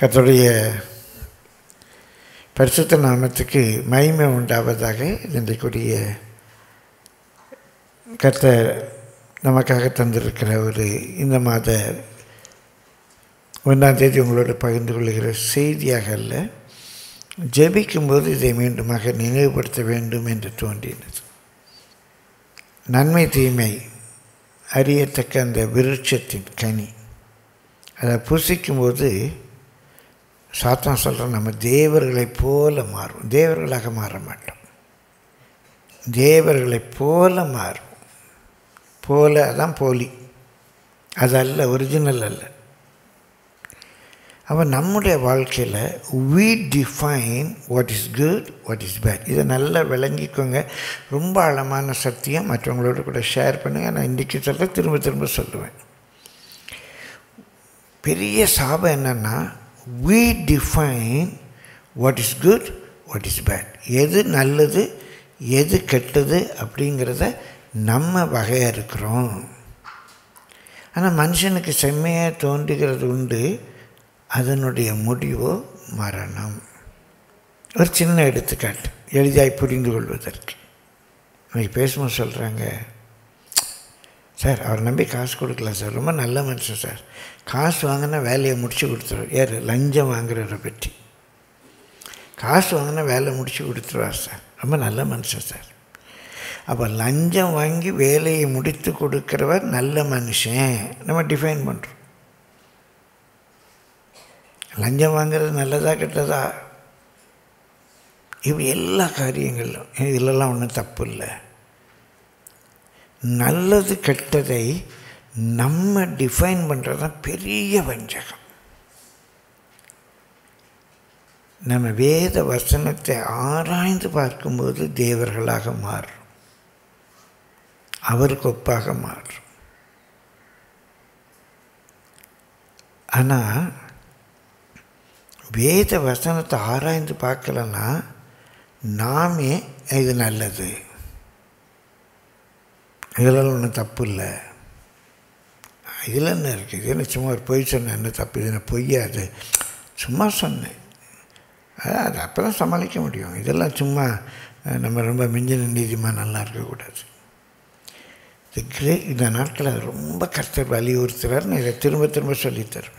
கர்த்தருடைய பரிசுத்த நாமத்துக்கு மகிமை உண்டாவதாக இன்றைக்குரிய கர்த்தர் நமக்காக தந்திருக்கிற ஒரு இந்த மாத ஒன்றாம் தேதி உங்களோடு பகிர்ந்து கொள்கிற செய்தியாக அல்ல ஜெபிக்கும்போது இதை மீண்டுமாக நினைவுபடுத்த வேண்டும் என்று தோன்றினது நன்மை தீமை அறியத்தக்க அந்த விருட்சத்தின் கனி அதை புசிக்கும்போது சாத்தான் சொல்கிறோம் நம்ம தேவர்களைப் போல மாறும் தேவர்களாக மாற மாட்டோம் தேவர்களைப் போல மாறும் போல அதான் போலி அது அல்ல ஒரிஜினல் அல்ல அப்போ நம்முடைய வாழ்க்கையில் we define what is good what is bad இதை நல்லா விளங்கிக்கோங்க ரொம்ப ஆழமான சத்தியம் மற்றவங்களோட கூட ஷேர் பண்ணுங்கள் நான் இன்றைக்கி சொல்ல திரும்ப திரும்ப சொல்லுவேன் பெரிய சாபம் என்னென்னா we define what is good what is bad எது நல்லது எது கெட்டது அப்படிங்கிறத நம்ம வகையறுக்கிறோம் ஆனால் மனுஷனுக்கு செம்மையாக தோன்றுகிறது உண்டு அதனுடைய முடிவோ மரணம் ஒரு சின்ன எடுத்துக்காட்டு எளிதாய் புரிந்து கொள்வதற்கு இன்னைக்கு பேசும்போது சொல்கிறாங்க சார் அவர் நம்பி காசு கொடுக்கல சார் ரொம்ப நல்ல மனுஷன் சார் காசு வாங்கினா வேலையை முடிச்சு கொடுத்துருவார் யார் லஞ்சம் வாங்குறவரை பற்றி காசு வாங்கினா வேலை முடிச்சு கொடுத்துருவார் சார் ரொம்ப நல்ல மனுஷன் சார் அப்போ லஞ்சம் வாங்கி வேலையை முடித்து கொடுக்குறவர் நல்ல மனுஷன் நம்ம டிஃபைன் பண்ணுறோம் லஞ்சம் வாங்குறது நல்லதா கெட்டதா இப்படி எல்லா காரியங்களும் இதிலெல்லாம் ஒன்றும் தப்பு இல்லை நல்லது கெட்டதை நம்ம டிஃபைன் பண்ணுறது தான் பெரிய வஞ்சகம் நம்ம வேத வசனத்தை ஆராய்ந்து பார்க்கும்போது தேவர்களாக மாறும் அவருக்கு ஒப்பாக மாறும் ஆனால் வேத வசனத்தை ஆராய்ந்து பார்க்கலன்னா நாமே இது நல்லது இதெல்லாம் ஒன்றும் தப்பு இல்லை இதில் என்ன இருக்குது இது என்ன சும்மா ஒரு பொய் சொன்னேன் என்ன தப்பு இது என்ன பொய்யாது சும்மா சொன்னேன் அது அப்போ தான் சமாளிக்க முடியும் இதெல்லாம் சும்மா நம்ம ரொம்ப மிஞ்சின நீதிமானெல்லாம் இருக்கக்கூடாது இது கிரே இந்த நாட்கள் அது ரொம்ப கஷ்ட வலியுறுத்துகிறார் நான் இதை திரும்ப திரும்ப சொல்லித் தருவேன்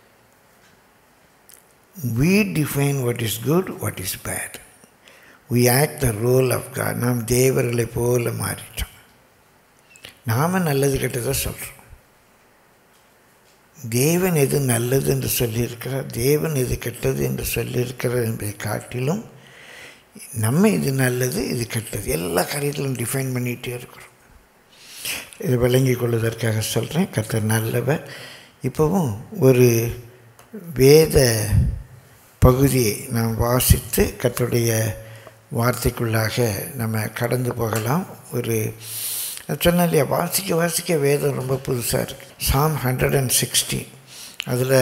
we define what is good, what is bad. We act the role of God. நாம் தேவர்களை போல மாறிட்டோம் நாம் நல்லது கெட்டதை சொல்கிறோம் தேவன் எது நல்லது என்று சொல்லியிருக்கிறார் தேவன் எது கெட்டது என்று சொல்லியிருக்கிறார் என்பதை காட்டிலும் நம்ம இது நல்லது இது கெட்டது எல்லா காரியத்திலும் டிஃபைன் பண்ணிகிட்டே இருக்கிறோம் இதை விளங்கி கொள்வதற்காக சொல்கிறேன் கர்த்தர் நல்லவர் இப்போவும் ஒரு வேத பகுதியை நாம் வாசித்து கர்த்தருடைய வார்த்தைக்குள்ளாக நம்ம கடந்து போகலாம் ஒரு சொன்ன இல்லையா வாசிக்க வாசிக்க வேதம் ரொம்ப புதுசாக இருக்குது சாம் ஹண்ட்ரட் அண்ட் சிக்ஸ்டி அதில்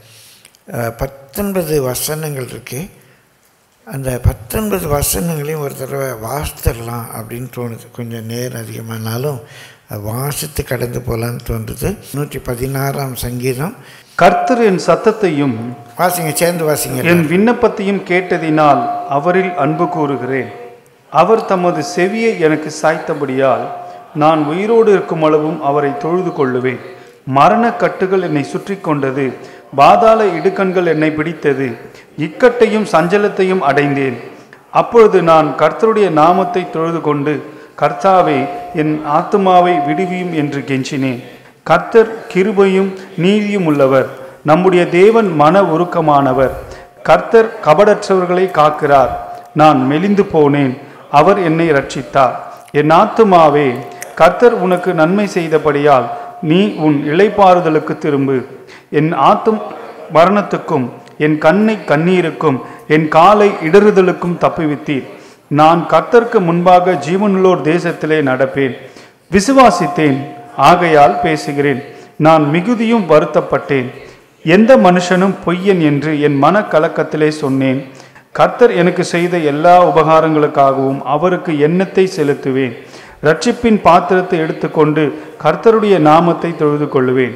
பத்தொன்பது வசனங்கள் இருக்குது அந்த பத்தொன்பது வசனங்களையும் ஒரு தடவை வாசித்தரலாம் அப்படின்னு தோணுது கொஞ்சம் நேரம் அதிகமானாலும் வாசித்து கடந்து போகலான்னு தோன்றுது நூற்றி பதினாறாம் சங்கீதம் கர்த்தர் என் சத்தத்தையும் வாசிங்க சேர்ந்து வாசிங்க என் விண்ணப்பத்தையும் கேட்டதினால் அவரில் அன்பு கூறுகிறேன் அவர் தமது செவியை எனக்கு சாய்த்தபடியால் நான் உயிரோடு இருக்கும் அளவும் அவரை தொழுது கொள்ளுவேன் மரண கட்டுகள் என்னை சுற்றி கொண்டது பாதாள இடுக்கண்கள் என்னை பிடித்தது இக்கட்டையும் சஞ்சலத்தையும் அடைந்தேன் அப்பொழுது நான் கர்த்தருடைய நாமத்தை தொழுது கொண்டு கர்த்தாவே என் ஆத்துமாவை விடுவியும் என்று கெஞ்சினேன் கர்த்தர் கிருபையும் நீதியும் உள்ளவர் நம்முடைய தேவன் மன உருக்கமானவர் கர்த்தர் கபடற்றவர்களை காக்கிறார் நான் மெலிந்து போனேன் அவர் என்னை ரட்சித்தார் என் ஆத்துமாவே கர்த்தர் உனக்கு நன்மை செய்தபடியால் நீ உன் இளைப்பாறுதலுக்கு திரும்பு என் ஆத்தும் மரணத்துக்கும் என் கண்ணை கண்ணீருக்கும் என் காலை இடறுதலுக்கும் தப்புவித்தீர் நான் கர்த்தருக்கு முன்பாக ஜீவனுள்ளோர் தேசத்திலே நடப்பேன் விசுவாசித்தேன் ஆகையால் பேசுகிறேன் நான் மிகுதியும் வருத்தப்பட்டேன் எந்த மனுஷனும் பொய்யன் என்று என் மன கலக்கத்திலே சொன்னேன் கர்த்தர் எனக்கு செய்த எல்லா உபகாரங்களுக்காகவும் அவருக்கு எண்ணத்தை செலுத்துவேன் ரட்சிப்பின் பாத்திரத்தை எடுத்துக்கொண்டு கர்த்தருடைய நாமத்தை தொழுது கொள்ளுவேன்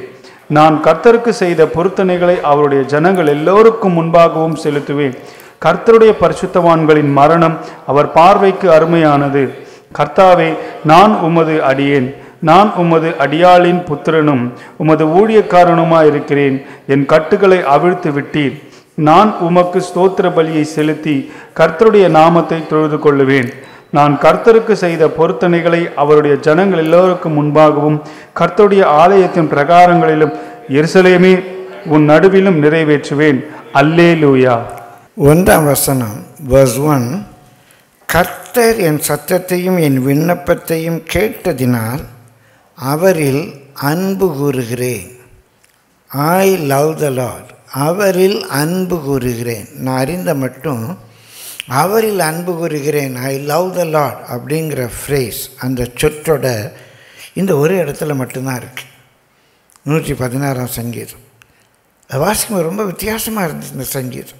நான் கர்த்தருக்கு செய்த பொருத்தனைகளை அவருடைய ஜனங்கள் எல்லோருக்கும் முன்பாகவும் செலுத்துவேன் கர்த்தருடைய பரிசுத்தவான்களின் மரணம் அவர் பார்வைக்கு அருமையானது கர்த்தாவே நான் உமது அடியேன் நான் உமது அடியாளின் புத்திரனும் உமது ஊழியக்காரனுமாயிருக்கிறேன் என் கட்டுகளை அவிழ்த்து விட்டீர் நான் உமக்கு ஸ்தோத்திர பலியை செலுத்தி கர்த்தருடைய நாமத்தை தொழுது கொள்ளுவேன் நான் கர்த்தருக்கு செய்த பொருத்தனைகளை அவருடைய ஜனங்கள் எல்லோருக்கும் முன்பாகவும் கர்த்தருடைய ஆலயத்தின் பிரகாரங்களிலும் எருசலேமே உன் நடுவிலும் நிறைவேற்றுவேன் அல்லே லூயா ஒன்றாம் வசனம் verse ஒன் கர்த்தர் என் சத்தத்தையும் என் விண்ணப்பத்தையும் கேட்டதினால் அவரில் அன்பு கூறுகிறேன் ஐ லவ் த லார்ட் அவரில் அன்பு கூறுகிறேன் நான் அறிந்த மட்டும் அவரில் அன்பு கூறுகிறேன் ஐ லவ் த லார்ட் அப்படிங்கிற ஃப்ரேஸ் அந்த சொற்றோட இந்த ஒரு இடத்துல மட்டும்தான் இருக்குது நூற்றி பதினாறாம் சங்கீதம் அது வாசிக்கும் ரொம்ப வித்தியாசமாக இருந்துச்சு இந்த சங்கீதம்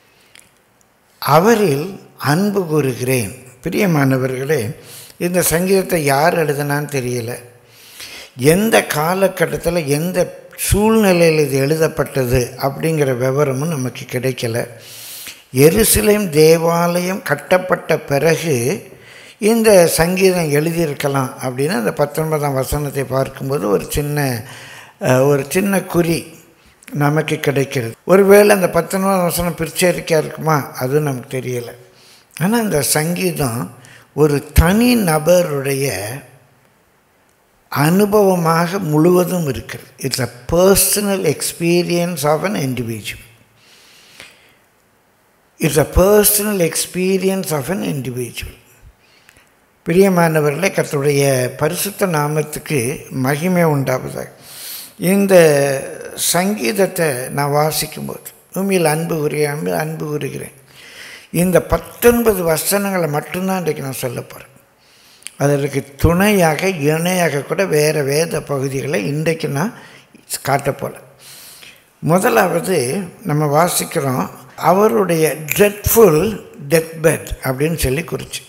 அவரில் அன்பு கூறுகிறேன் பிரியமானவர்களே இந்த சங்கீதத்தை யார் எழுதுனான்னு தெரியல எந்த காலகட்டத்தில் எந்த சூழ்நிலையில் இது எழுதப்பட்டது அப்படிங்கிற விவரமும் நமக்கு கிடைக்கல எருசலேம் தேவாலயம் கட்டப்பட்ட பிறகு இந்த சங்கீதம் எழுதியிருக்கலாம் அப்படின்னு அந்த பத்தொன்பதாம் வசனத்தை பார்க்கும்போது ஒரு சின்ன அஹ், ஒரு சின்ன குறி நமக்கு கிடைக்கிறது ஒருவேளை அந்த பத்தொன்பதாம் வசனம் பிரிச்சரிக்கையாக இருக்குமா அதுவும் நமக்கு தெரியலை ஆனால் இந்த சங்கீதம் ஒரு தனி நபருடைய அனுபவமாக முழுவதும் இருக்கிறது it's a personal experience of an individual it's a personal experience of an individual பிரியமானவர்களே கர்த்தருடைய பரிசுத்த நாமத்துக்கு மகிமை உண்டாவதாக இந்த சங்கீதத்தை நான் வாசிக்கும்போது உண்மையில் அன்பு கூறுகிறேன் அன்பு அன்பு கூறுகிறேன் இந்த பத்தொன்பது வசனங்களை மட்டும்தான் இன்றைக்கு நான் சொல்ல போகிறேன் அதற்கு துணையாக இணையாக கூட வேறு வேத பகுதிகளை இன்றைக்கு நான் காட்டப் போல முதலாவது நம்ம வாசிக்கிறோம் அவருடைய ட்ரெட்ஃபுல் டெத் பெட் அப்படின்னு சொல்லி குறிச்சு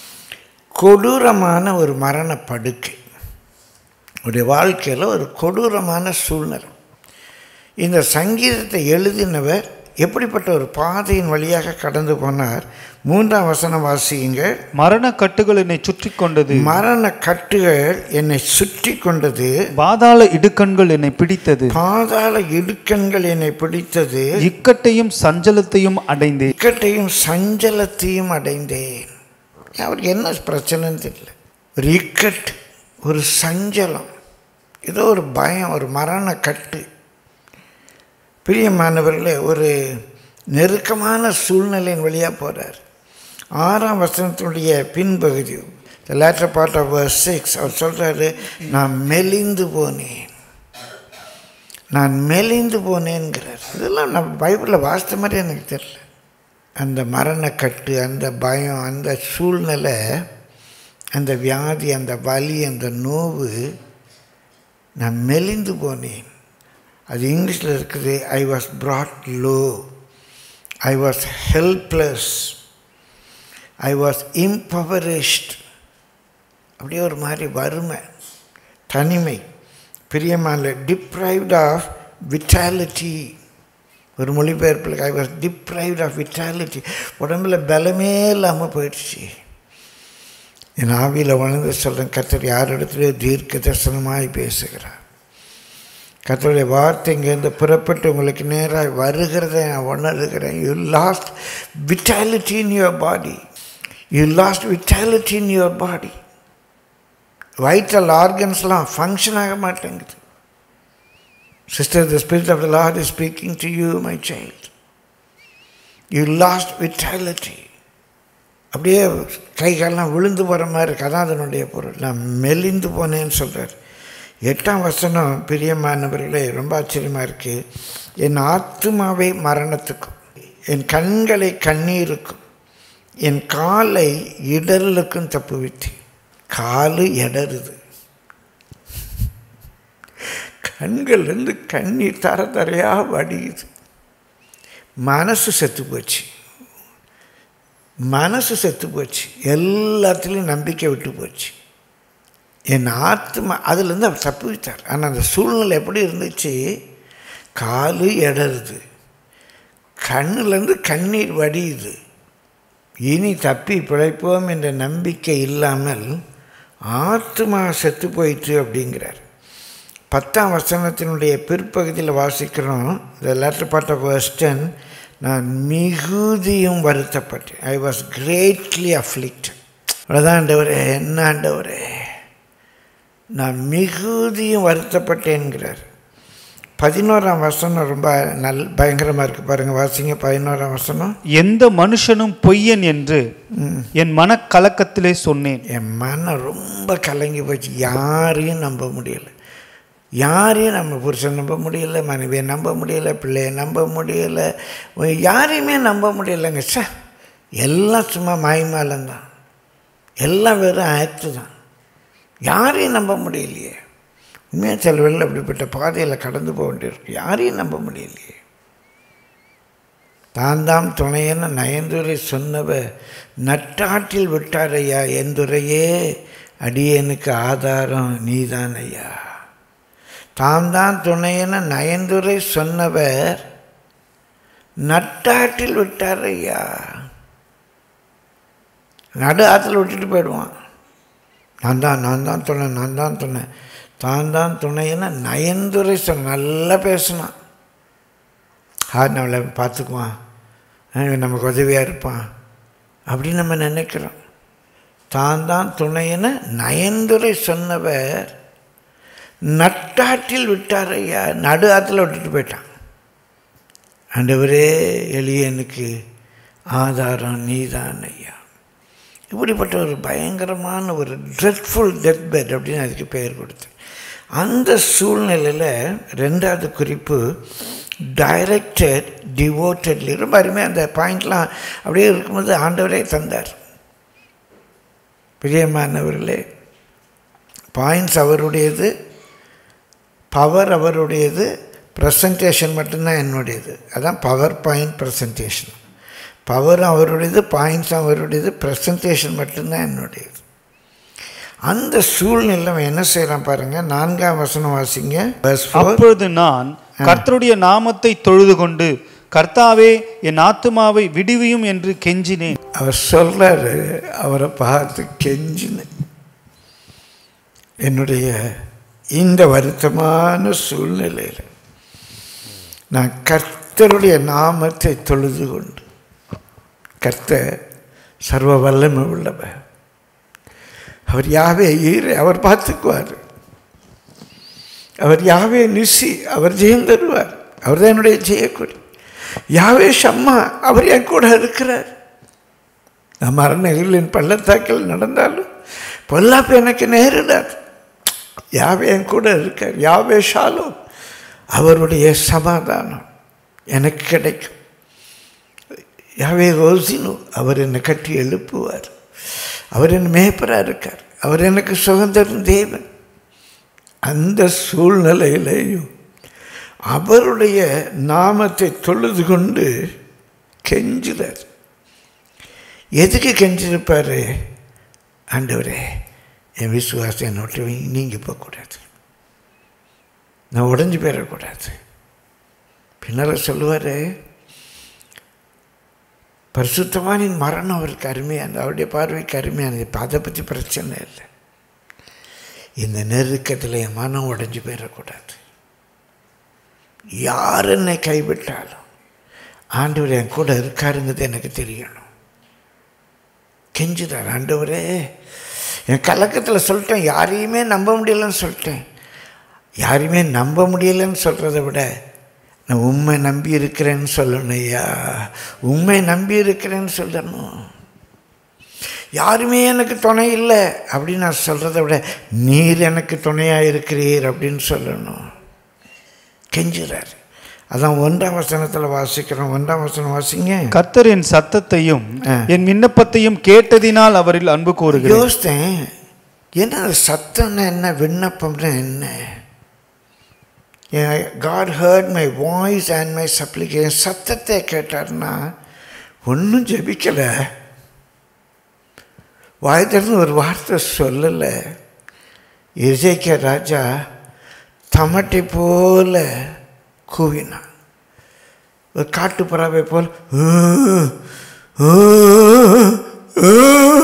கொடூரமான ஒரு மரண படுக்கை உடைய வாழ்க்கையில் ஒரு கொடூரமான சூழ்நிலை இந்த சங்கீதத்தை எழுதினவர் எப்படிப்பட்ட ஒரு பாதையின் வழியாக கடந்து போனார் மூன்றாம் வசனம் வாசியுங்க மரண கட்டுகள் என்னை சுற்றி கொண்டது மரண கட்டுகள் என்னை சுற்றி கொண்டது பாதாள இடுக்கண்கள் என்னை பிடித்தது பாதாள இடுக்கண்கள் என்னை பிடித்தது இக்கட்டையும் சஞ்சலத்தையும் அடைந்தேன் இக்கட்டையும் சஞ்சலத்தையும் அடைந்தேன் அவருக்கு என்ன பிரச்சனைன்னு தெரியல ஒரு இக்கட்டு ஒரு சஞ்சலம் ஏதோ ஒரு பயம் ஒரு மரண கட்டு பிரியமானவர்களே ஒரு நெருக்கமான சூழ்நிலையின் வழியாக போகிறார் ஆறாம் வசனத்தினுடைய பின்பகுதி the later part of six அவர் சொல்கிறாரு நான் மெலிந்து போனேன் நான் மெலிந்து போனேன்கிறார் இதெல்லாம் நான் பைபிளில் வாசித்த மாதிரி எனக்கு தெரியல அந்த மரணக்கட்டு அந்த பயம் அந்த சூழ்நிலை அந்த வியாதி அந்த வலி அந்த நோவு நான் மெலிந்து போனேன் அது இங்கிலீஷில் இருக்குது I was brought low I was helpless I was impoverished அப்படியே ஒரு மாதிரி வறுமை தனிமை பிரியமான டிப்ரைவ்ட் ஆஃப் விட்டாலிட்டி ஒரு மொழிபெயர்ப்பில் I was deprived of vitality உடம்புல பலமே இல்லாமல் போயிடுச்சு என் ஆவியில் வளர்ந்து சொல்கிறேன் கத்தர் யாரிடத்துலையோ தீர்க்க தரிசனமாய் பேசுகிறார் கத்தருடைய வார்த்தை இங்கேருந்து புறப்பட்டு உங்களுக்கு நேராக வருகிறதை நான் உணர்கிறேன் you lost vitality in your body you lost vitality in your body vital ஆர்கன்ஸ்லாம் ஃபங்க்ஷன் ஆக மாட்டேங்குது sister the spirit of the Lord is speaking to you my child you lost vitality அப்படியே கை காலெல்லாம் விழுந்து போகிற மாதிரி இருக்கு அதான் அதனுடைய பொருள் நான் மெலிந்து போனேன்னு சொல்கிறார் எட்டாம் வசனம் பிரியமானவர்களே ரொம்ப ஆச்சரியமாக இருக்குது என் ஆத்மாவை மரணத்துக்கும் என் கண்களை கண்ணீருக்கும் என் காலை இடரலுக்கும் தப்புவித்தேன் காலு இடருது கண்கள்லேருந்து கண்ணீர் தர தரையாக வடியுது மனசு செத்து போச்சு மனசு செத்து போச்சு எல்லாத்துலேயும் நம்பிக்கை விட்டு போச்சு என் ஆத்மா அதுலேருந்து அவர் தப்புவித்தார் ஆனால் அந்த சூழ்நிலை எப்படி இருந்துச்சு காலு இடருது கண்ணுலேருந்து கண்ணீர் வடியுது இனி தப்பி பிழைப்போம் என்ற நம்பிக்கை இல்லாமல் ஆத்மா செத்து போயிற்று அப்படிங்கிறார் பத்தாம் வசனத்தினுடைய பிற்பகுதியில் வாசிக்கிறோம் the later part of verse ten நான் மிகுதியும் வருத்தப்பட்டேன் ஐ வாஸ் கிரேட்லி அஃப்ளிக்ட் அவ்வளோதான் ஆண்டவரே என்ன ஆண்டவரே நான் மிகுதியும் வருத்தப்பட்டேன்கிறார் பதினோராம் வசனம் ரொம்ப நல் பயங்கரமாக இருக்குது பாருங்கள் வாசிங்க பதினோராம் வசனம் எந்த மனுஷனும் பொய்யன் என்று என் மனக்கலக்கத்திலே சொன்னேன் என் மனம் ரொம்ப கலங்கி போச்சு யாரையும் நம்ப முடியல யாரையும் நம்ம புருஷன் நம்ப முடியல மனைவியை நம்ப முடியல பிள்ளையை நம்ப முடியல யாரையுமே நம்ப முடியலைங்க சே எல்லாம் சும்மா மாய்மாலந்தான் எல்லாம் வெறும் ஆக்டு தான் யாரையும் நம்ப முடியலையே உண்மையாக சில வேளையில் அப்படிப்பட்ட பாதையில் கடந்து போக வேண்டியிருக்கு யாரையும் நம்ப முடியலையே தான் தாம் துணையென நயந்துரை சொன்னவ நட்டாற்றில் விட்டார் ஐயா எந்துரையே அடியனுக்கு ஆதாரம் நீதான் ஐயா தாம் தான் துணையென நயந்துரை சொன்னவர் நட்டாற்றில் விட்டார் ஐயா நடு ஆற்றுல விட்டுட்டு போயிடுவான் நான் தான் நான் தான் துணை நான் தான் துணை தான் தான் துணைன்னு நயந்துரை சொன்ன நல்லா பேசினான் ஆ நம்மளை பார்த்துக்குவான் நமக்கு உதவியாக இருப்பான் அப்படின்னு நம்ம நினைக்கிறோம் தான் தான் துணைன்னு நயந்துரை சொன்னவர் நட்டாற்றில் விட்டார் ஐயா நடு ஆற்றுல விட்டுட்டு போயிட்டான் ஆண்டவரே எளியனுக்கு ஆதாரம் நீதான் ஐயா இப்படிப்பட்ட ஒரு பயங்கரமான ஒரு ட்ரெட்ஃபுல் டெத் பெட் அப்படின்னு அதுக்கு பெயர் கொடுத்தேன் அந்த சூழ்நிலையில் ரெண்டாவது குறிப்பு டைரக்டட் டிவோட்டட்லி ரொம்ப அருமையாக அந்த பாயிண்ட்லாம் அப்படியே இருக்கும்போது ஆண்டவரே தந்தார் பிரியமானவர்களே பாயிண்ட்ஸ் அவருடையது பவர் அவருடையது ப்ரெசன்டேஷன் மட்டும்தான் என்னுடையது அதான் பவர் பாயிண்ட் ப்ரெசன்டேஷன் பவர் அவருடையது பாயிண்ட்ஸ் அவருடையது ப்ரெசன்டேஷன் மட்டும்தான் என்னுடையது அந்த சூழ்நிலை அவன் என்ன செய்கிறான் பாருங்க நான்காம் வசனம் வாசிங்க verse four. அப்பொழுது நான் கர்த்தருடைய நாமத்தை தொழுது கொண்டு கர்த்தாவே என் ஆத்துமாவை விடுவியும் என்று கெஞ்சினேன் அவர் சொல்றாரு அவரை பார்த்து கெஞ்சின என்னுடைய இந்த வருத்தமான சூழ்நிலையில் நான் கர்த்தருடைய நாமத்தை தொழுது கொண்டு கர்த்தர் சர்வ வல்லமை உள்ளவர் அவர் யாவே ஈர அவர் பார்த்துக்குவார் அவர் யாவே நிசி அவர் ஜெயம் தருவார் அவர் தான் என்னுடைய ஜெயக்குடி யாவே ஷம்மா அவர் என் கூட இருக்கிறார் நான் மரணங்களின் பள்ளத்தாக்கில் நடந்தாலும் பொல்லாப்பு எனக்கு நேரிடாது யாவே என் கூட இருக்கார் யாவே ஷாலோம் அவருடைய சமாதானம் எனக்கு கிடைக்கும் யாவே ரோசினு அவர் என்னை கட்டி எழுப்புவார் அவர் என் மேப்பராக இருக்கார் அவர் எனக்கு சுதந்திரம் தேவன் அந்த சூழ்நிலையிலேயும் அவருடைய நாமத்தை தொழுது கொண்டு கெஞ்சுறார் எதுக்கு கெஞ்சிருப்பார் ஆண்டவரே என் விசுவாசம் என்னை விட்டு நீங்கி போகக்கூடாது நான் உடஞ்சி போயிடக்கூடாது பின்னால் சொல்லுவார் பரிசுத்தவானின் மரணம் அவருக்கு அருமையானது அவருடைய பார்வைக்கு அருமையானது இப்போ அதை பற்றி பிரச்சனை இல்லை இந்த நெருக்கத்தில் என் மனம் உடஞ்சி போயிடக்கூடாது யார் என்னை கைவிட்டாலும் ஆண்டவர் என் கூட இருக்காருங்கிறது எனக்கு தெரியணும் கெஞ்சுறார் ஆண்டவரே என் கலக்கத்தில் சொல்லிட்டேன் யாரையுமே நம்ப முடியலன்னு சொல்லிட்டேன் யாரையுமே நம்ப முடியலன்னு சொல்கிறத விட நான் உண்மை நம்பி இருக்கிறேன்னு சொல்லணும் ஐயா உண்மை நம்பி இருக்கிறேன்னு சொல்லணும் யாருமே எனக்கு துணை இல்லை அப்படின்னு நான் சொல்கிறத விட நீர் எனக்கு துணையாக இருக்கிறீர் அப்படின்னு சொல்லணும் கெஞ்சுறார் அதான் ஒன்றாம் வசனத்தில் வாசிக்கிறோம் ஒன்றாம் வசனம் வாசிங்க கர்த்தர் என் சத்தத்தையும் ஆ. என் விண்ணப்பத்தையும் கேட்டதினால் அவரில் அன்பு கூறுகிறேன் யோசித்தேன் என்ன அது சத்தம்னா என்ன விண்ணப்பம்னா என்ன God heard my voice and my supplication சத்தத்தை கேட்டார்னா ஒன்றும் ஜெபிக்கலை வாய் திறந்து ஒரு வார்த்தை சொல்லலை இசைக்க ராஜா தமட்டை போல கூவினான் ஒரு காட்டு பறவை போல் "ஆ, ஆ, ஆ."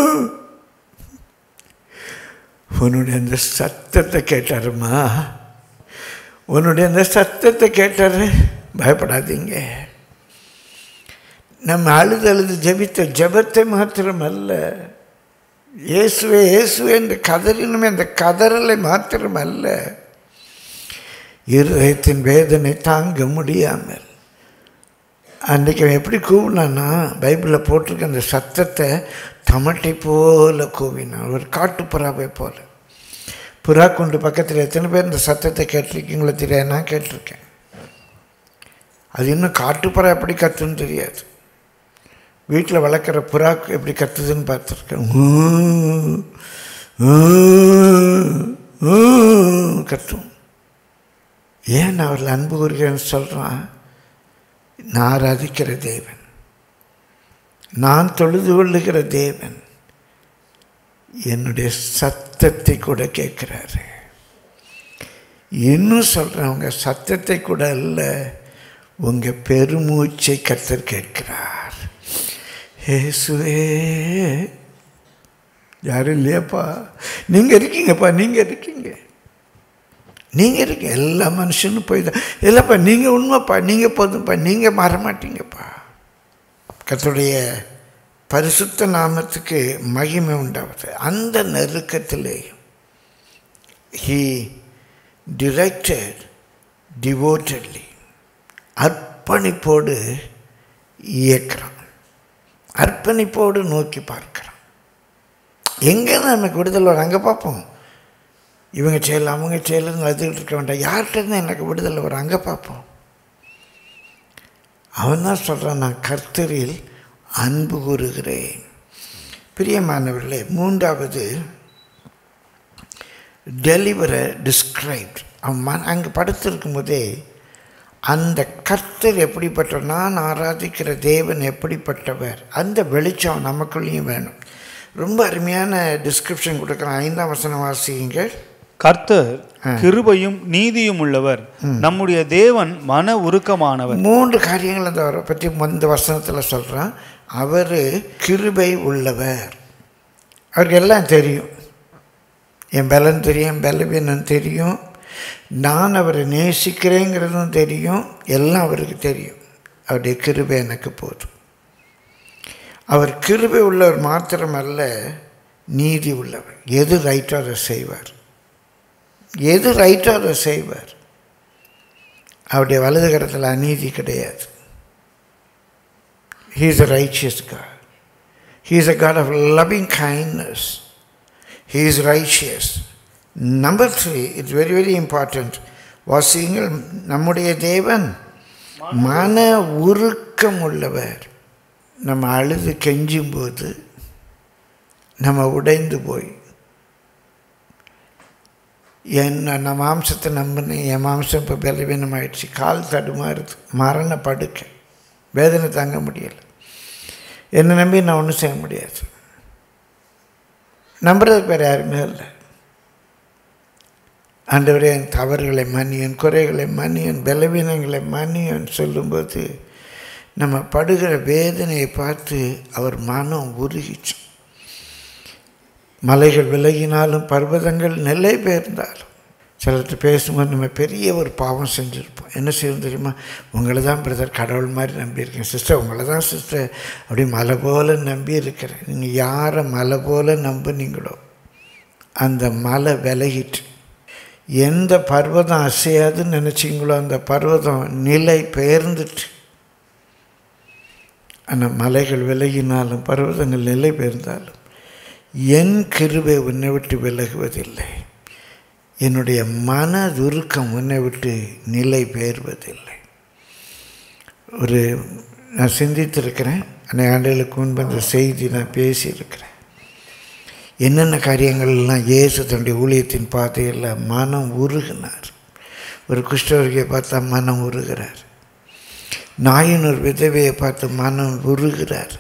உன்னுடைய அந்த சத்தத்தை கேட்டாருமா உன்னுடைய அந்த சத்தத்தை கேட்டாரு பயப்படாதீங்க நம்ம அழுது அழுது ஜெபித்த ஜெபத்தை மாத்திரமல்ல இயேசுவே இயேசுவே என்று கதறினுமே அந்த கதறலை மாத்திரமல்ல இருதயத்தின் வேதனை தாங்க முடியாமல் அன்றைக்கி அவன் எப்படி கூவினான்னா பைபிளில் போட்டிருக்க அந்த சத்தத்தை தமட்டை போல கூவினான் ஒரு காட்டு புறாவை போல புறா கொண்டு பக்கத்தில் எத்தனை பேர் இந்த சத்தத்தை கேட்டிருக்கீங்களோ தெரியாது நான் கேட்டிருக்கேன் அது இன்னும் காட்டுப்புறா எப்படி கத்துன்னு தெரியாது வீட்டில் வளர்க்குற புறா எப்படி கத்துதுன்னு பார்த்துருக்கேன் ஊ, ஊ, ஊ கத்தும் ஏன் நான் அவரில் அன்பு கூறுகிறேன்னு சொல்கிறான் நான் ஆராதிக்கிற தேவன் நான் தொழுது கொள்ளுகிற தேவன் என்னுடைய சத்தத்தை கூட கேட்குறாரு இன்னும் சொல்கிறேன் உங்க சத்தத்தை கூட அல்ல உங்கள் பெருமூச்சை கத்தர் கேட்கிறார் இயேசுவே யாரும் இல்லையாப்பா நீங்கள் இருக்கீங்கப்பா நீங்கள் இருக்கீங்க நீங்கள் இருக்கீங்க எல்லா மனுஷனும் போய் தான் இல்லைப்பா நீங்கள் உண்மைப்பா நீங்கள் போதும்ப்பா நீங்கள் மாற மாட்டீங்கப்பா கர்த்தருடைய பரிசுத்த நாமத்துக்கு மகிமை உண்டாவது அந்த நெருக்கத்திலேயும் ஹீ டிரெக்டட் டிவோட்டட்லி அர்ப்பணிப்போடு இயக்கிறான் அர்ப்பணிப்போடு நோக்கி பார்க்கிறான் எங்கே நமக்கு விடுதலை வரும் அங்கே பார்ப்போம் இவங்க செயல் அவங்க செயலுன்னு வந்துக்கிட்டு இருக்க வேண்டாம் யார்கிட்ட இருந்து எனக்கு விடுதலை வரும் அங்கே பார்ப்போம் அவன் தான் சொல்கிறான் நான் கர்த்தரில் அன்பு கூறுகிறேன் பிரியமானவர்களே மூன்றாவது டெலிவரை டிஸ்கிரைப்ட் அவன் மன அங்கே படுத்திருக்கும் போதே அந்த கர்த்தர் எப்படிப்பட்டவர் நான் ஆராதிக்கிற தேவன் எப்படிப்பட்டவர் அந்த வெளிச்சம் நமக்குள்ளேயும் வேணும் ரொம்ப அருமையான டிஸ்கிரிப்ஷன் கொடுக்குறான் ஐந்தாம் வசனம் வாசியுங்கள் கர்த்தர் கிருபையும் நீதியும் உள்ளவர் நம்முடைய தேவன் மன உருக்கமானவர் மூன்று காரியங்கள் அந்த அவரை பற்றி இந்த வசனத்தில் சொல்கிறான் அவர் கிருபை உள்ளவர் அவருக்கு எல்லாம் தெரியும் என் பலன் தெரியும் என் பலவீனம் தெரியும் நான் அவரை நேசிக்கிறேங்கிறதும் தெரியும் எல்லாம் அவருக்கு தெரியும் அவருடைய கிருபை எனக்கு போதும் அவர் கிருபை உள்ளவர் மாத்திரமல்ல நீதி உள்ளவர் எது ரைட்டோ அதை செய்வார் எது ரைட்டோ அதை செய்வார் அவருடைய வலது கரத்தில் அநீதி கிடையாது He is a righteous God. He is a God of loving kindness. He is righteous. Number three, it's very, very important. வாசியுங்கள் நம்முடைய தேவன் மன உருக்கம் உள்ளவர் நம்ம அழுது கெஞ்சும் போது நம்ம உடைந்து போய் என்ன நான் மாம்சத்தை நம்பினேன் என் மாம்சம் இப்போ பலவீனமாயிடுச்சு கால் தடுமாறுது மரண படுக்கை வேதனை தாங்க முடியலை என்னை நம்பி நான் ஒன்றும் செய்ய முடியாது நம்புறதுக்கு வேறு யாருமே இல்லை ஆண்டவரே என் தவறுகளை மன்னியன் குறைகளை மன்னியன் பலவீனங்களை மன்னியன் சொல்லும்போது நம்ம படுகிற வேதனையை பார்த்து அவர் மனம் உருகிச்சு மலைகள் விலகினாலும் பர்வதங்கள் நிலை பெயர்ந்தாலும் சிலர்கிட்ட பேசும்போது நம்ம பெரிய ஒரு பாவம் செஞ்சுருப்போம் என்ன செய்யணும் தெரியுமா உங்களை தான் பிரதர் கடவுள் மாதிரி நம்பியிருக்கேன் சிஸ்டர் உங்களை தான் சிஸ்டர் அப்படி மலை போல் நம்பி இருக்கிறேன் நீங்கள் யாரை மலை போல் நம்புனீங்களோ அந்த மலை விலகிட்டு எந்த பர்வதம் அசையாதுன்னு நினச்சிங்களோ அந்த பர்வதம் நிலை பெயர்ந்துட்டு ஆனால் மலைகள் விலகினாலும் பர்வதங்கள் நிலை பெயர்ந்தாலும் என் கிருபை உன்னை விட்டு விலகுவதில்லை என்னுடைய மனதுருக்கம் உன்னை விட்டு நிலை பெயர்வதில்லை ஒரு நான் சிந்தித்திருக்கிறேன் அன்றைய ஆண்டுகளுக்கு முன்பு அந்த செய்தி நான் பேசியிருக்கிறேன் என்னென்ன காரியங்கள்லாம் இயேசு தன்னுடைய ஊழியத்தின் பாதையில் மனம் உருகினார் ஒரு குஷ்டவர்கியை பார்த்தா மனம் உருகிறார் நாயின் ஒரு விதவையை பார்த்து மனம் உருகிறார்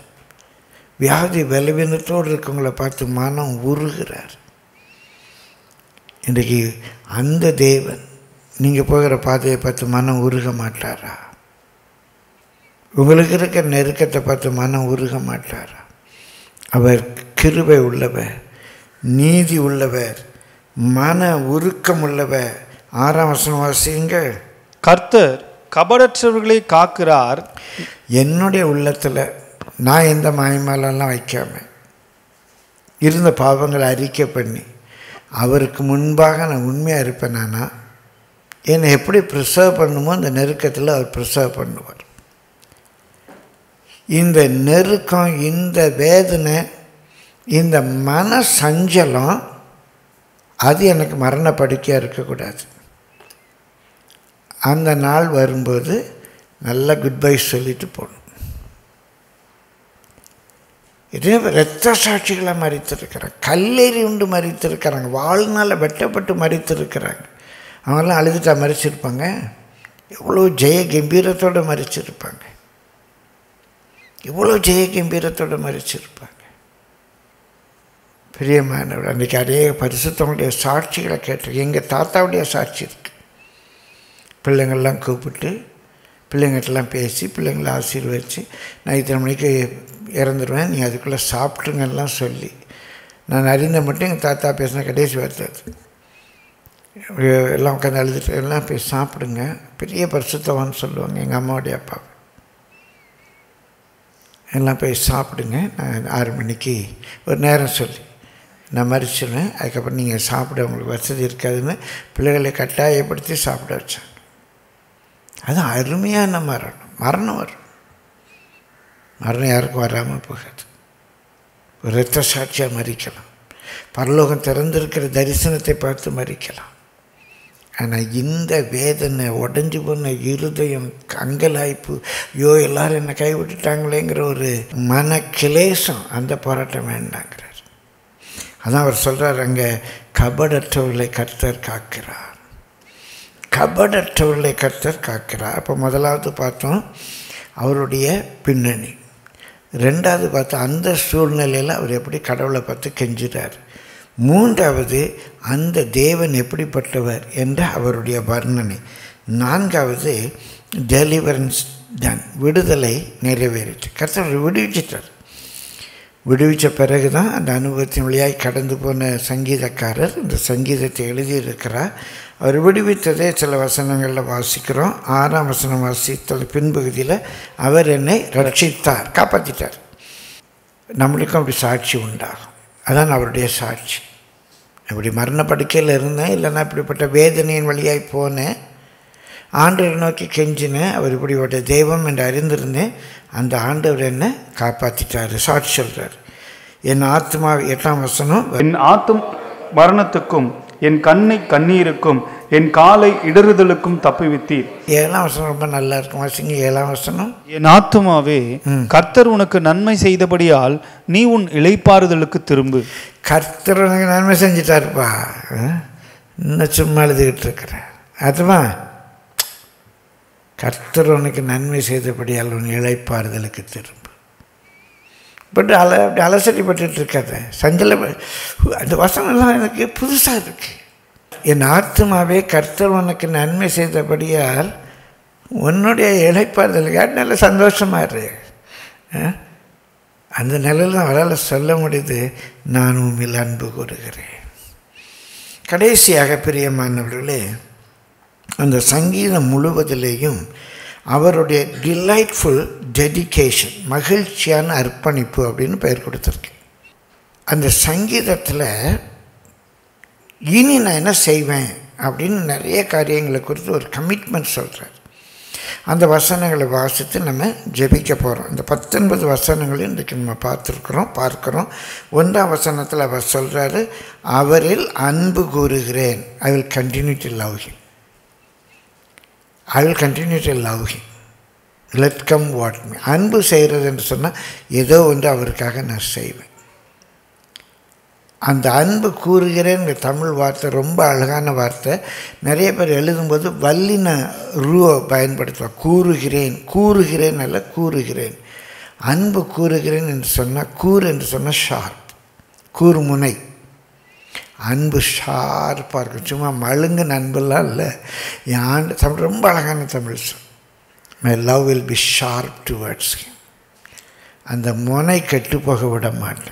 வியாதி பலவீனத்தோடு இருக்கவங்கள பார்த்து மனம் உருகிறார் இன்றைக்கு அந்த தேவன் நீங்கள் போகிற பாதையை பார்த்து மனம் உருக மாட்டாரா உங்களுக்கு இருக்கிற நெருக்கத்தை பார்த்து மனம் உருக மாட்டாரா அவர் கிருபை உள்ளவர் நீதி உள்ளவர் மன உருக்கம் உள்ளவர் ஆறாம் வசனம் வாசியுங்கள் கர்த்தர் கபடற்றவர்களை காக்கிறார் என்னுடைய உள்ளத்தில் நான் எந்த மாயமாலெல்லாம் வைக்காம இருந்த பாவங்களை அறிக்கை பண்ணி அவருக்கு முன்பாக நான் உண்மையாக இருப்பேனானா என்னை எப்படி ப்ரிசர்வ் பண்ணுமோ அந்த நெருக்கத்தில் அவர் ப்ரிசர்வ் பண்ணுவார் இந்த நெருக்கம் இந்த வேதனை இந்த மன சஞ்சலம் அது எனக்கு மரண படுக்கையாக இருக்கக்கூடாது அந்த நாள் வரும்போது நல்லா குட் பை சொல்லிட்டு போகணும் இதே இரத்த சாட்சிகளாக மறித்திருக்கிறாங்க கல்லெறி உண்டு மறித்திருக்கிறாங்க வாழ்நாளில் வெட்டப்பட்டு மறித்திருக்கிறாங்க அவங்கெல்லாம் அழுதுட்டா மறிச்சிருப்பாங்க எவ்வளோ ஜெய கம்பீரத்தோடு மறிச்சிருப்பாங்க எவ்வளோ ஜெய கம்பீரத்தோடு மறிச்சிருப்பாங்க பிரியமானவர் அன்றைக்கி அதே பரிசுத்தவங்களுடைய சாட்சிகளை கேட்டு எங்கள் தாத்தாவுடைய சாட்சி இருக்குது பிள்ளைங்கள்லாம் கூப்பிட்டு பிள்ளைங்கள்ட்டலாம் பேசி பிள்ளைங்களை ஆசீர்வதிச்சு நான் இத்தனை மணிக்கு இறந்துருவேன் நீ அதுக்குள்ளே சாப்பிட்டுங்கலாம் சொல்லி நான் அறிந்த மட்டும் எங்கள் தாத்தா பேசின கடைசி வார்த்தை அது எல்லாம் உட்காந்து அழுதுட்டு எல்லாம் போய் சாப்பிடுங்க பெரிய பரிசுத்தவான்னு சொல்லுவாங்க எங்கள் அம்மாவுடைய அப்பா எல்லாம் போய் சாப்பிடுங்க நான் ஆறு மணிக்கு ஒரு நேரம் சொல்லி நான் மறிச்சிடுவேன் அதுக்கப்புறம் நீங்கள் சாப்பிட உங்களுக்கு வசதி இருக்காதுன்னு பிள்ளைகளை கட்டாயப்படுத்தி சாப்பிட வச்சாங்க அது அருமையான மரணம் மரணம் வரும் மரணம் யாருக்கும் வராமல் போகாது ஒரு இரத்த சாட்சியாக மறிக்கலாம் பரலோகம் திறந்திருக்கிற தரிசனத்தை பார்த்து மறிக்கலாம் ஆனால் இந்த வேதனை உடஞ்சி போன இருதயம் அங்கலாய்ப்பு ஐயோ எல்லாரும் என்னை கைவிட்டுட்டாங்களேங்கிற ஒரு மன கிளேசம் அந்த போராட்டம் வேண்டாங்கிறார் அதான் அவர் சொல்கிறார் அங்கே கபடற்றவர்களை கர்த்தர் காக்கிறார் கபடற்றவர்களை கர்த்தர் காக்கிறார் அப்போ முதலாவது பார்த்தோம் அவருடைய பின்னணி ரெண்டாவது பார்த்தா அந்த சூழ்நிலையில் அவர் எப்படி கடவுளை பார்த்து கெஞ்சுறார் மூன்றாவது அந்த தேவன் எப்படிப்பட்டவர் என்ற அவருடைய வர்ணனை நான்காவது டெலிவரன்ஸ் டன் விடுதலை நிறைவேறிச்சு கர்த்தர் விடுவிச்சிட்டார் விடுவித்த பிறகு தான் அந்த அனுபவத்தின் வழியாய் கடந்து போன சங்கீதக்காரர் இந்த சங்கீதத்தை எழுதியிருக்கிறார் அவர் விடுவித்ததே சில வசனங்களில் வாசிக்கிறோம் ஆறாம் வசனம் வாசித்தது பின்பகுதியில் அவர் என்னை ரட்சித்தார் காப்பாற்றிட்டார் நம்மளுக்கும் அப்படி சாட்சி உண்டாகும் அதான் அவருடைய சாட்சி இப்படி மரண படுக்கையில் இருந்தேன் இல்லைன்னா இப்படிப்பட்ட வேதனையின் வழியாய் போனேன் ஆண்டவரை நோக்கி கெஞ்சினேன் அவர் இப்படிப்பட்ட தெய்வம் என்று அறிந்திருந்தேன் அந்த ஆண்டவர் என்னை காப்பாற்றிட்டார் சாட்சி சொல்கிறார் என் ஆத்மா எட்டாம் வசனம் என் ஆத்தும் மரணத்துக்கும் என் கண்ணை கண்ணீருக்கும் என் காலை இடறுதலுக்கும் தப்புவித்தீர் ஏழாம் வசனம் ரொம்ப நல்லா இருக்கும் வாசிங்க ஏழாம் வசனம் என் ஆத்துமாவே கர்த்தர் உனக்கு நன்மை செய்தபடியால் நீ உன் இளைப்பாறுதலுக்கு திரும்பு கர்த்தர் உனக்கு நன்மை செஞ்சிட்டாருப்பா ஆ? இன்னும் சும்மா எழுதிக்கிட்டு இருக்கிறேன் அதுவா கர்த்தர் உனக்கு நன்மை செய்தபடியால் உன் இழைப்பாறுதலுக்கு திரும்ப பட் அல அப்படி அலசடிப்பட்டு இருக்காத சஞ்சல அந்த வசனம்லாம் எனக்கு புதுசாக இருக்கு என் ஆத்மாவே கர்த்தர் உனக்கு நன்மை செய்தபடியால் உன்னுடைய இழைப்பாறுதலுக்கு நல்ல சந்தோஷமாக இரு ஆ? அந்த நிலையில் தான் அவரால் சொல்ல முடியுது நான் உண்மையில் அன்பு கூறுகிறேன் கடைசியாக பிரியமானவர்களே அந்த சங்கீதம் முழுவதிலேயும் அவருடைய டிலைட்ஃபுல் டெடிகேஷன் மகிழ்ச்சியான அர்ப்பணிப்பு அப்படின்னு பெயர் கொடுத்துருக்கு அந்த சங்கீதத்தில் இனி நான் என்ன செய்வேன் அப்படின்னு நிறைய காரியங்களை குறித்து ஒரு கமிட்மெண்ட் சொல்கிறார் அந்த வசனங்களை வாசித்து நம்ம ஜெபிக்க போகிறோம் இந்த பத்தொன்பது வசனங்களையும் இன்றைக்கு நம்ம பார்த்துருக்குறோம் பார்க்குறோம் ஒன்றாம் வசனத்தில் அவர் சொல்கிறாரு அவரில் அன்பு கூறுகிறேன் I will continue to love him I will continue to love him let come what may அன்பு செய்கிறது என்று சொன்னால் ஏதோ ஒன்று அவருக்காக நான் செய்வேன் அந்த அன்பு கூறுகிறேங்கிற தமிழ் வார்த்தை ரொம்ப அழகான வார்த்தை நிறைய பேர் எழுதும்போது வல்லின ரூவை பயன்படுத்துவார் கூறுகிறேன் கூறுகிறேன் அல்ல கூறுகிறேன் அன்பு கூறுகிறேன் என்று சொன்னால் கூறு என்று சொன்னால் ஷார்ப் கூர்முனை அன்பு ஷார்ப்பாக இருக்கும் சும்மா மழுங்கு அன்பெல்லாம் இல்லை என் ஆண்டு தமிழ் ரொம்ப அழகான தமிழ் சொல் my love will be sharp towards அந்த முனை கெட்டு போக விட மாட்டேன்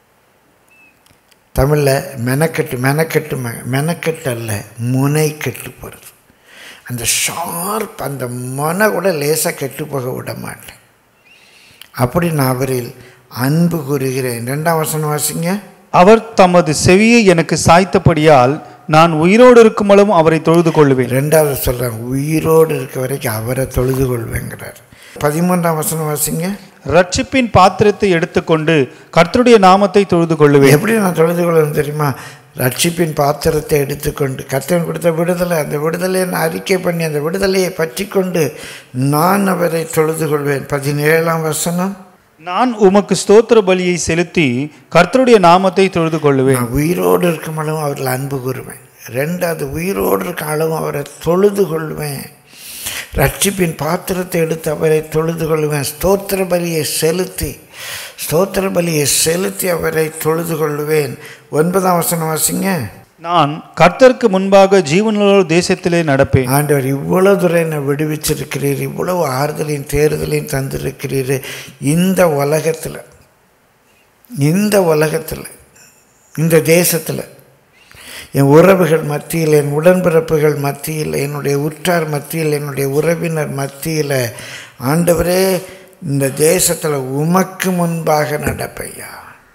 தமிழில் மெனக்கெட்டு மெனக்கெட்டு மெ- மெனக்கெட்டு அல்ல முனை கெட்டு போகிறது அந்த ஷார்ப் அந்த மொனை கூட லேசாக கெட்டு போக விட மாட்டேன் அப்படி நான் அவரில் அன்பு கூறுகிறேன் ரெண்டாம் வசனம் வாசிங்க அவர் தமது செவியை எனக்கு சாய்த்தபடியால் நான் உயிரோடு இருக்கும் அளவும் அவரை தொழுது கொள்ளுவேன் ரெண்டாவது சொல்கிறாங்க உயிரோடு இருக்க வரைக்கும் அவரை தொழுது கொள்வேங்கிறார் பதிமூன்றாம் வசனம் வாசிங்க ரட்சிப்பின் பாத்திரத்தை எடுத்துக்கொண்டு கர்த்தருடைய நாமத்தை தொழுது கொள்ளுவேன் எப்படி நான் தொழுது கொள்ளணும் தெரியுமா ரட்சிப்பின் பாத்திரத்தை எடுத்துக்கொண்டு கர்த்தன் கொடுத்த விடுதலை அந்த விடுதலையை நான் அறிக்கை பண்ணி அந்த விடுதலையை பற்றி கொண்டு நான் அவரை தொழுது கொள்வேன் பதினேழாம் வசனம் நான் உமக்கு ஸ்தோத்திர பலியை செலுத்தி கர்த்தருடைய நாமத்தை தொழுது கொள்ளுவேன் நான் உயிரோடு இருக்கும் அளவும் அவரில் அன்பு கூறுவேன் ரெண்டாவது உயிரோடு இருக்க அளவும் அவரை தொழுது கொள்வேன் ரட்சிப்பின் பாத்திரத்தை எடுத்து அவரை தொழுது கொள்வேன் ஸ்தோத்திர பலியை செலுத்தி ஸ்தோத்திர பலியை செலுத்தி அவரை தொழுது கொள்வேன் ஒன்பதாம் வசனம் வாசிங்க நான் கர்த்தருக்கு முன்பாக ஜீவனுள்ள தேசத்திலே நடப்பேன் ஆண்டவர் இவ்வளவு தூரம் என்னை விடுவிச்சிருக்கிறீர் இவ்வளவு ஆறுதலையும் தேறுதலையும் தந்திருக்கிறீர் இந்த உலகத்தில் இந்த உலகத்தில் இந்த தேசத்தில் என் உறவுகள் மத்தியில் என் உடன்பிறப்புகள் மத்தியில் என்னுடைய உற்றார் மத்தியில் என்னுடைய உறவினர் மத்தியில் ஆண்டவரே இந்த தேசத்தில் உமக்கு முன்பாக நடப்பையா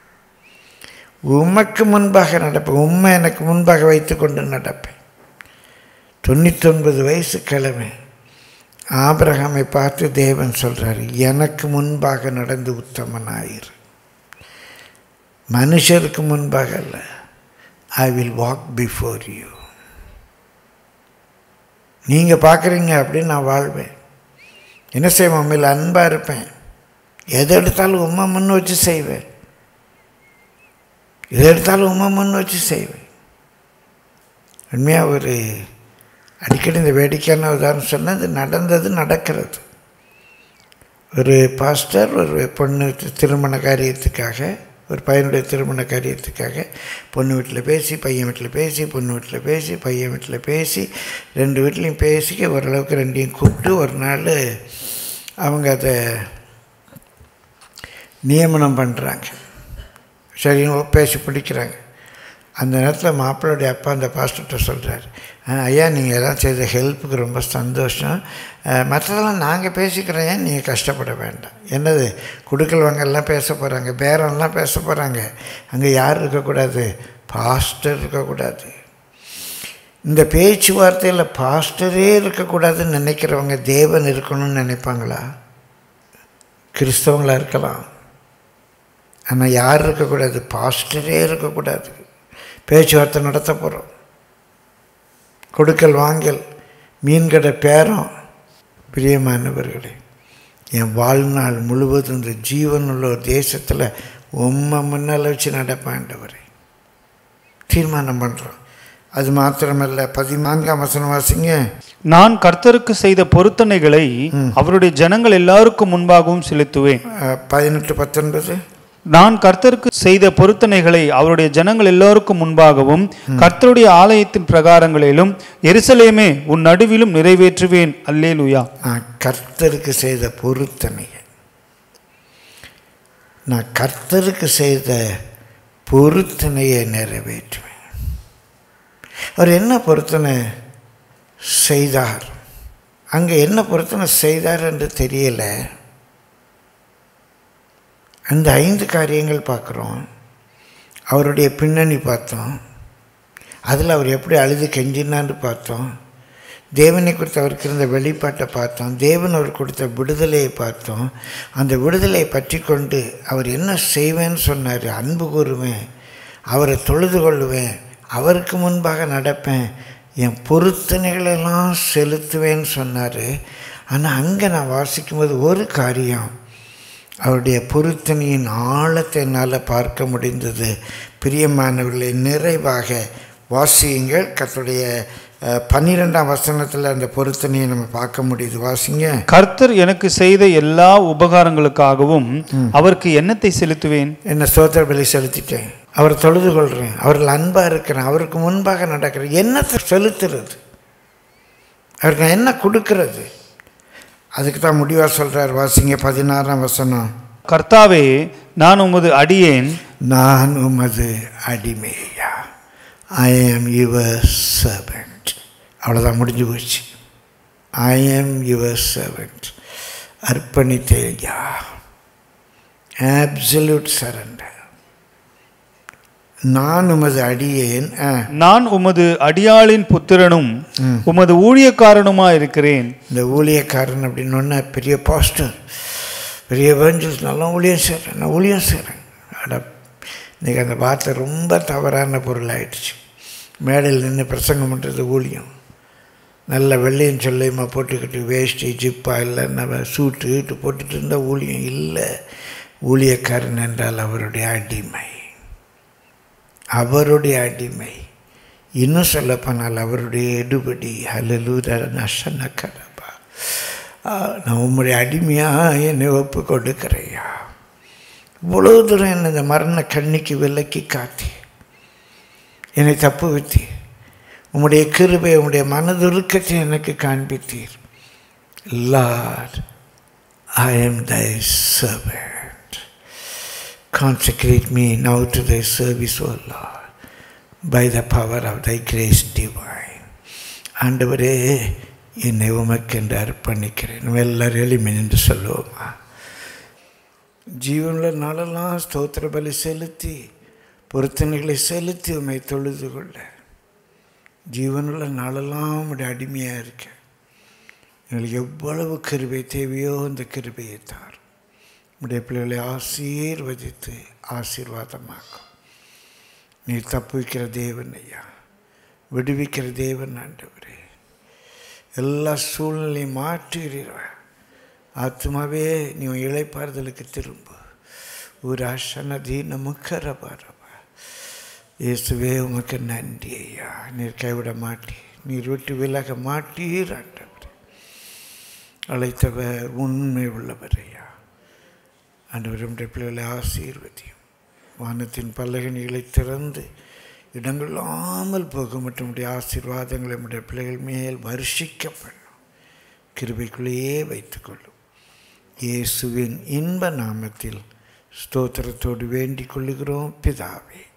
உமக்கு முன்பாக நடப்பேன் உண்மை எனக்கு முன்பாக வைத்துக்கொண்டு நடப்பேன் தொண்ணூத்தொன்பது வயசு கிழமை ஆபிரகாமை பார்த்து தேவன் சொல்கிறார் எனக்கு முன்பாக நடந்து உத்தமனாயிரு மனுஷருக்கு முன்பாக அல்ல I will walk before you நீங்கள் பார்க்குறீங்க அப்படின்னு நான் வாழ்வேன் என்ன செய்வேன் உண்மையில் அன்பாக இருப்பேன் எதை எடுத்தாலும் உண்மை முன் வச்சு செய்வேன் எதை எடுத்தாலும் உண்மை முன் வச்சு செய்வேன் உண்மையாக ஒரு அடிக்கடி இந்த வேடிக்கையான உதாரணம் சொன்னால் இது நடந்தது நடக்கிறது ஒரு பாஸ்டர் ஒரு பொண்ணு தி- திருமண காரியத்துக்காக ஒரு பையனுடைய திருமண காரியத்துக்காக பொண்ணு வீட்டில் பேசி பையன் வீட்டில் பேசி பொண்ணு வீட்டில் பேசி பையன் வீட்டில் பேசி ரெண்டு வீட்லேயும் பேசி ஓரளவுக்கு ரெண்டையும் கூப்பிட்டு ஒரு நாள் அவங்க அதை நியமனம் பண்ணுறாங்க சரி பேசி பிடிக்கிறாங்க அந்த நேரத்தில் மாப்பிள்ளையுடைய அப்பா அந்த பாஸ்டர்கிட்ட சொல்கிறார் ஐயா நீங்கள் எல்லாம் செய்த ஹெல்ப்புக்கு ரொம்ப சந்தோஷம் அஹ், மற்றதெல்லாம் நாங்கள் பேசிக்கிறோம் ஏன் நீங்கள் கஷ்டப்பட வேண்டாம் என்னது குடுக்கல் வாங்கல்லாம் பேச போகிறாங்க பேரம்லாம் பேச போகிறாங்க அங்கே யார் இருக்கக்கூடாது பாஸ்டர் இருக்கக்கூடாது இந்த பேச்சுவார்த்தையில் பாஸ்டரே இருக்கக்கூடாதுன்னு நினைக்கிறவங்க தேவன் இருக்கணும்னு நினைப்பாங்களா கிறிஸ்தவங்களா இருக்கலாம் ஆனால் யார் இருக்கக்கூடாது பாஸ்டரே இருக்கக்கூடாது பேச்சுவார்த்தை நடத்த போகிறோம் கொடுக்கல் வாங்கல் மீன்கடை பேரம் பிரியமானவர்களே என் வாழ்நாள் முழுவதும் இந்த ஜீவனுள்ள ஒரு தேசத்தில் உம்மை முன்னால் வச்சு நடப்பாண்டவரே தீர்மானம் பண்ணுறோம் அது மாத்திரமல்ல பதினான்காம் வசனம் வாசிங்க நான் கர்த்தருக்கு செய்த பொருத்தனைகளை அவருடைய ஜனங்கள் எல்லாருக்கும் முன்பாகவும் செலுத்துவேன் அஹ், பதினெட்டு பத்தொன்பது நான் கர்த்தருக்கு செய்த பொருத்தனைகளை அவருடைய ஜனங்கள் எல்லோருக்கும் முன்பாகவும் கர்த்தருடைய ஆலயத்தின் பிரகாரங்களிலும் எருசலேமே உன் நடுவிலும் நிறைவேற்றுவேன் அல்லேலுயா நான் கர்த்தருக்கு செய்த பொருத்தனையை நான் கர்த்தருக்கு செய்த பொருத்தனையை நிறைவேற்றுவேன் அவர் என்ன பொருத்தனை செய்தார் அங்கே என்ன பொருத்தனை செய்தார் என்று தெரியல அந்த ஐந்து காரியங்கள் பார்க்குறோம் அவருடைய பின்னணி பார்த்தோம் அதில் அவர் எப்படி அழுது கெஞ்சினான்னு பார்த்தோம் தேவனை குறித்து அவருக்கு இருந்த வெளிப்பாட்டை பார்த்தோம் தேவன் அவர் கொடுத்த விடுதலையை பார்த்தோம் அந்த விடுதலையை பற்றி கொண்டு அவர் என்ன செய்வேன்னு சொன்னார் அன்பு கூறுவேன் அவரை தொழுது கொள்ளுவேன் அவருக்கு முன்பாக நடப்பேன் என் பொருத்தனைகளெல்லாம் செலுத்துவேன்னு சொன்னார் ஆனால் அங்கே நான் வாசிக்கும்போது ஒரு காரியம் அவருடைய பொருத்தனையின் ஆழத்தை என்னால் பார்க்க முடிந்தது பிரியமானவர்களை நிறைவாக வாசியுங்கள் கர்த்தருடைய அஹ், பன்னிரெண்டாம் வசனத்தில் அந்த பொருத்தனையை நம்ம பார்க்க முடியுது வாசிங்க கர்த்தர் எனக்கு செய்த எல்லா உபகாரங்களுக்காகவும் அவருக்கு எண்ணத்தை செலுத்துவேன் என்ன ஸ்தோத்திர பலி செலுத்திட்டேன் அவரை தொழுது கொள்கிறேன் அவர்கள் அன்பாக இருக்கிறேன் அவருக்கு முன்பாக நடக்கிறேன் என்னத்தை செலுத்துறது அவருக்கு நான் என்ன கொடுக்கறது அதுக்கு தான் முடிவாக சொல்கிறார் வாசிங்க பதினாறாம் வசனம் கர்த்தாவே நான் உமது அடியேன் நான் உமது அடிமையா ஐ ஆம் யுவர் சர்வெண்ட் அவ்வளோதான் முடிஞ்சு போச்சு ஐ ஆம் யுவர் சர்வெண்ட் அர்ப்பணித்தேயா ஆப்சல்யூட் சரண்டர் நான் உமது அடியேன் ஆ, நான் உமது அடியாளின் புத்திரனும் உமது ஊழியக்காரனுமா இருக்கிறேன் இந்த ஊழியக்காரன் அப்படின்னு ஒன்று பெரிய பாஸ்டர் பெரிய வேஞ்சல்ஸ் நல்லா ஊழியம் செய்கிறேன் நான் ஊழியம் செய்கிறேன் அட இன்றைக்கி அந்த வார்த்தை ரொம்ப தவறான பொருள் ஆயிடுச்சு மேடையில் நின்று பிரசங்கம் பண்ணுறது ஊழியம் நல்ல வெள்ளையும் சொல்லையுமா போட்டுக்கிட்டு வேஷ்டி ஜிப்பா இல்லை நம்ம சூட்டு கீட்டு போட்டுட்டு இருந்தால் ஊழியம் இல்லை ஊழியக்காரன் என்றால் அவருடைய அடிமை அவருடைய அடிமை இன்னும் சொல்லப்போனால் அவருடைய எடுபடி ஹலலூர நஷன கடப்பா நான் உம்முடைய அடிமையாக என்னை ஒப்பு கொடுக்குறையா இவ்வளோ தூரம் என்னை இந்த மரண கண்ணிக்கு விலக்கி காத்தி என்னை தப்பு வைத்தி உம்முடைய கிருபை உம்முடைய மனதுருக்கத்தை எனக்கு காண்பித்தீர் Lord I am thy servant Consecrate me now to thy service, O Lord, by the power of thy grace divine. ஆண்டவரே என்னை உமக்கென்று அர்ப்பணிக்கிறேன் நம்ம எல்லாரும் எளிமை என்று சொல்லுவோமா ஜீவனுள்ள நாளெல்லாம் ஸ்தோத்திர பலி செலுத்தி பொருத்தனைகளை செலுத்தி உம்மை தொழுது கொள்ள ஜீவனுள்ள நாளெல்லாம் உடைய அடிமையாக இருக்க எங்களுக்கு எவ்வளவு கிருபை தேவையோ அந்த கிருபையை தார் உடைய பிள்ளைகளை ஆசீர்வதித்து ஆசீர்வாதமாக்கும் நீ தப்புவிக்கிற தேவன் ஐயா விடுவிக்கிற தேவன் ஆண்டவரே எல்லா சூழ்நிலையும் மாற்றுகிறீர்கள் ஆத்மாவே நீ உன் இளைப்பாறுதலுக்கு திரும்பு ஒரு அசனதி நமக்கர பாரபா இயேசுவே உமக்கு நன்றி ஐயா நீர் கைவிட மாட்டி நீர் விட்டு விலக மாட்டீர் ஆண்டவர் அழைத்தவர் உண்மை உள்ளவர் ஐயா ஆண்டவர் நம்முடைய பிள்ளைகளை ஆசீர்வதியும் வானத்தின் பல்லகனிகளை திறந்து இடங்களாமல் போகும் மற்றும் உடைய ஆசீர்வாதங்களை நம்முடைய பிள்ளைகள் மேல் வருஷிக்கப்படும் கிருபைக்குள்ளேயே வைத்துக்கொள்ளும் இயேசுவின் இன்ப நாமத்தில் ஸ்தோத்திரத்தோடு வேண்டிக் கொள்ளுகிறோம் பிதாவே